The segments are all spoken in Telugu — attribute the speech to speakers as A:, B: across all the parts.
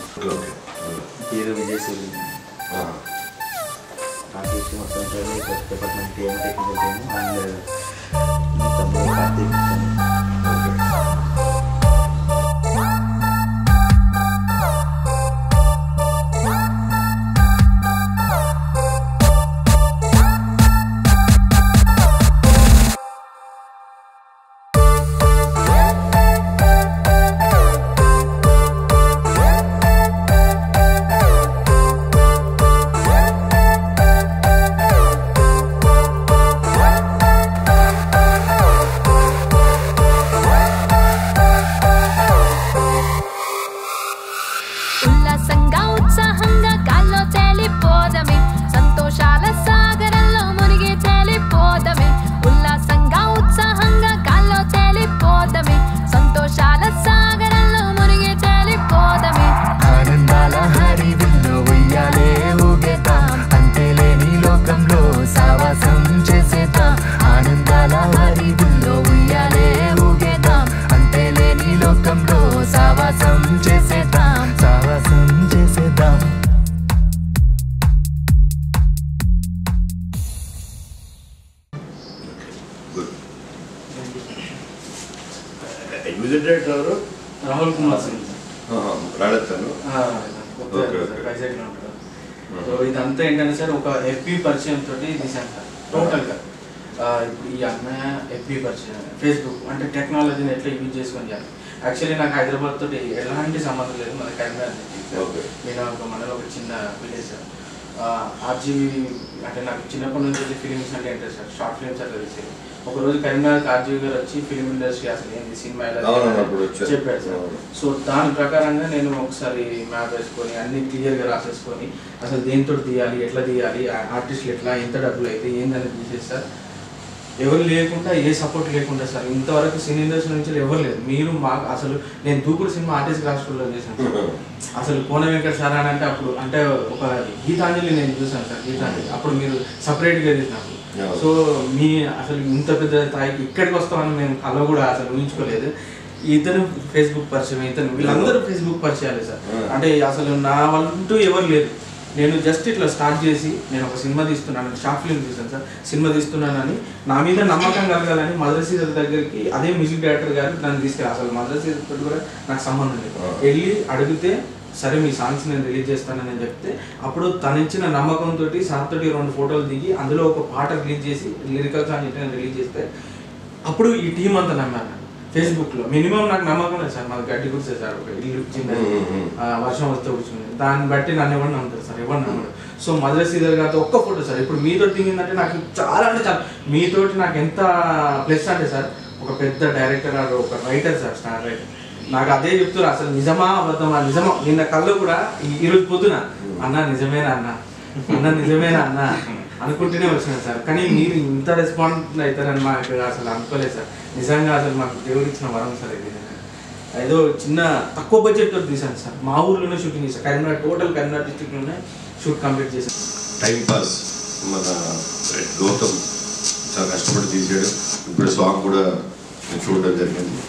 A: ఓకే
B: హీరో విజయ్ సూర్య
A: ఆ.
B: ఆర్టిస్ట్ మొత్తం training department TM technical team and మీ తమ్ముడు కార్తీక్
C: ఉల్లాసంగా ఉత్సాహంగా గాల్లో తేలిపోదమే సంతోషాల సాగరంలో మునిగి తేలిపోదమే ఉల్లాసంగా ఉత్సాహంగా గాల్లో తేలిపోదమే సంతోషాల సాగరంలో మునిగి తేలిపోదమే
D: ఆనందాల హరివిల్లు ఉయ్యాలే ఊగేద్దాం అంతేలేని లోకంలో సావాసం చేసేద్దాం ఆనందాల హరివిల్లు ఉయ్యాలే ఊగేద్దాం అంతేలేని లోకంలో సావాసం చేసేద్దాం సావాసం చేసేద్దాం
A: గుడ్ మ్యూజిక్ డైరెక్టర్ ఎవరు
E: రాహుల్ కుమార్ సింగ్
A: ఆహా, రాడెత్తాను ఓకే, ఓకే.
E: వైజాగ్లో ఉంటాడు సో ఇదంతా ఏంటంటే సార్ ఒక ఎఫ్బి పరిచయం తోటి తీసాను సార్ టోటల్గా ఇప్పుడు ఈ అన్నయ్య ఎఫ్బి పరిచయం ఫేస్బుక్ అంటే టెక్నాలజీని ఎట్లా యూజ్ చేసుకొని చేయాలి యాక్చువల్లీ నాకు హైదరాబాద్ తోటి ఎలాంటి సంబంధం లేదు మన కరీంనగర్ నుంచి
A: ఓకే.
E: నేను ఒక మనలో ఒక చిన్న విలేజ్ సార్ ఆర్జీవి అంటే నాకు చిన్నప్పటి నుంచి ఫిలిమ్స్ అంటే ఇంట్రెస్ట్ సార్ షార్ట్ ఫిలిమ్స్ అట్లా తీసేది ఒక రోజు కరీంనగర్ ఆర్జీవి గారు వచ్చి ఫిలిం ఇండస్ట్రీ అసలు ఏంది సినిమా ఎలా
A: అవునవును, అప్పుడు వచ్చారు.
E: చెప్పారు సార్
A: అవును.
E: సో దాని ప్రకారంగా నేను ఒకసారి మ్యాప్ వేసుకొని అన్ని క్లియర్గా రాసేసుకొని అసలు దేంతో తీయాలి ఎట్లా తీయాలి ఆర్టిస్టులు ఎట్లా ఎంత డబ్బులు అయితే ఏందని తీసేసి సార్ ఎవరు లేకుండా ఏ సపోర్ట్ లేకుండా సార్ ఇంతవరకు సినీ ఇండస్ట్రీ నుంచి ఎవరు లేదు మీరు మాకు అసలు నేను దూకుడు సినిమా ఆర్టిస్ట్ రాష్ట్రంలో చేశాను సార్. అసలు కోన వెంకట సార్ అని అంటే అప్పుడు అంటే ఒక గీతాంజలి నేను చూసాను సార్ గీతాంజలి అప్పుడు మీరు సపరేట్గా తీసినప్పుడు
A: Yeah.
E: సో మీ అసలు ఇంత పెద్ద స్థాయికి ఇక్కడికి వస్తామని మేము అలా కూడా అసలు ఊహించుకోలేదు ఇతను ఫేస్బుక్ పరిచయం ఇతను వీళ్ళందరూ ఫేస్బుక్ పరిచయాలే సార్
A: Yeah.
E: అంటే అసలు నా వాళ్ళంటూ ఎవరు లేరు నేను జస్ట్ ఇట్లా స్టార్ట్ చేసి నేను ఒక సినిమా తీస్తున్నాను షార్ట్ ఫిల్మ్ తీసాను సార్ సినిమా తీస్తున్నానని నా మీద నమ్మకం కలగాలని మద్రసీదర్ దగ్గరికి అదే మ్యూజిక్ డైరెక్టర్ గారు నన్ను తీసుకెళ్ళి అసలు మద్రసీదర్ తోటి కూడా నాకు సంబంధం లేదు
A: Ah.
E: వెళ్ళి అడిగితే సరే మీ సాంగ్స్ నేను రిలీజ్ చేస్తానని చెప్తే అప్పుడు తను ఇచ్చిన నమ్మకంతో సార్ తోటి రెండు ఫోటోలు దిగి అందులో ఒక పాట రిలీజ్ చేసి లిరికల్ సాంగ్ ఇట్లా రిలీజ్ చేస్తే అప్పుడు ఈ టీం అంతా నమ్మారు ఫేస్బుక్ లో మినిమం నాకు నమ్మకం లేదు సార్ మాకు గడ్డి కూర్చే సార్ ఒక ఇల్లు చిన్నది
A: మ్మ్, మ్మ్.
E: ఆ, వర్షం వస్తే కూర్చుంది దాన్ని బట్టి నన్ను ఎవరు నమ్ముతారు సార్ ఎవరు నమ్మరు సో మధుర శ్రీధర్ గారితో ఒక్క ఫోటో సార్ ఇప్పుడు మీతో దిగిందంటే నాకు చాలా అంటే చాలా మీతోటి నాకు ఎంత ప్లస్ అంటే సార్ ఒక పెద్ద డైరెక్టర్ గారు ఒక రైటర్ సార్ స్టార్ రైటర్ నాకు అదే చెప్తున్నారు అసలు నిజమా అబద్ధమా నిజమా నిన్న కళ్ళు కూడా ఈ- ఈరోజు పొద్దున అన్న నిజమేనా అన్న అన్న నిజమేనా అన్న అనుకుంటూనే వచ్చిన సార్ కానీ మీరు ఇంత రెస్పాన్స్ అవుతారని మాకు అసలు అనుకోలేదు సార్ నిజంగా అసలు మాకు దేవుడు ఇచ్చిన వరం సార్ ఇది ఏదో చిన్న తక్కువ బడ్జెట్ తో తీసాను సార్ మా ఊర్లోనే షూటింగ్ చేశాను కరీంనగర్ టోటల్ కరీంనగర్ డిస్ట్రిక్ట్ లోనే షూట్ కంప్లీట్ చేశాను
A: టైం పాస్ మన గౌతమ్ చాలా కష్టపడి తీసాడు ఇప్పుడు సాంగ్ కూడా నేను చూడడం జరిగింది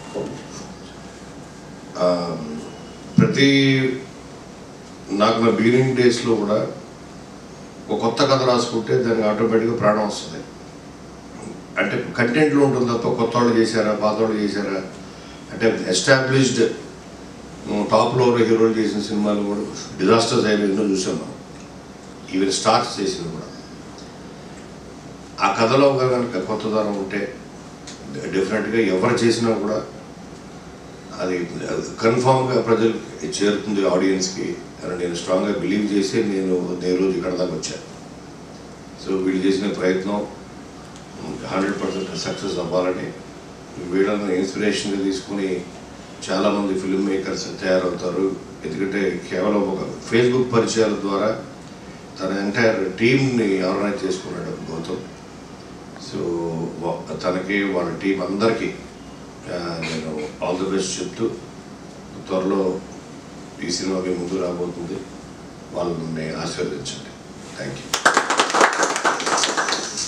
A: ఆ, ప్రతి నాకు నా బిగినింగ్ డేస్లో కూడా ఒక కొత్త కథ రాసుకుంటే దానికి ఆటోమేటిక్గా ప్రాణం వస్తుంది అంటే కంటెంట్లో ఉంటుంది తప్ప కొత్త వాళ్ళు చేశారా పాత వాళ్ళు చేశారా అంటే ఎస్టాబ్లిష్డ్ టాప్లో హీరోలు చేసిన సినిమాలు కూడా డిజాస్టర్స్ అయిన ఎన్నో చూసాం మనం ఈవెన్ స్టార్స్ చేసింది కూడా ఆ కథలో కనుక కొత్తదనం ఉంటే డెఫినెట్గా ఎవరు చేసినా కూడా అది కన్ఫామ్గా ప్రజలకి చేరుతుంది ఆడియన్స్కి అని నేను స్ట్రాంగ్గా బిలీవ్ చేసి నేను నేను రోజు ఇక్కడ దాకా వచ్చాను సో వీళ్ళు చేసిన ప్రయత్నం హండ్రెడ్ పర్సెంట్ సక్సెస్ అవ్వాలని వీళ్ళని ఇన్స్పిరేషన్గా తీసుకుని చాలామంది ఫిల్మ్ మేకర్స్ తయారవుతారు ఎందుకంటే కేవలం ఒక ఫేస్బుక్ పరిచయాల ద్వారా తన ఎంటైర్ టీమ్ని ఆర్గనైజ్ చేసుకున్నాడు గౌతమ్ సో వా- తనకి వాళ్ళ టీం అందరికీ ఆ, నేను ఆల్ ది బెస్ట్ చెప్తూ త్వరలో ఈ సినిమా మీ ముందు రాబోతుంది వాళ్ళని ఆశీర్వదించండి థ్యాంక్ యూ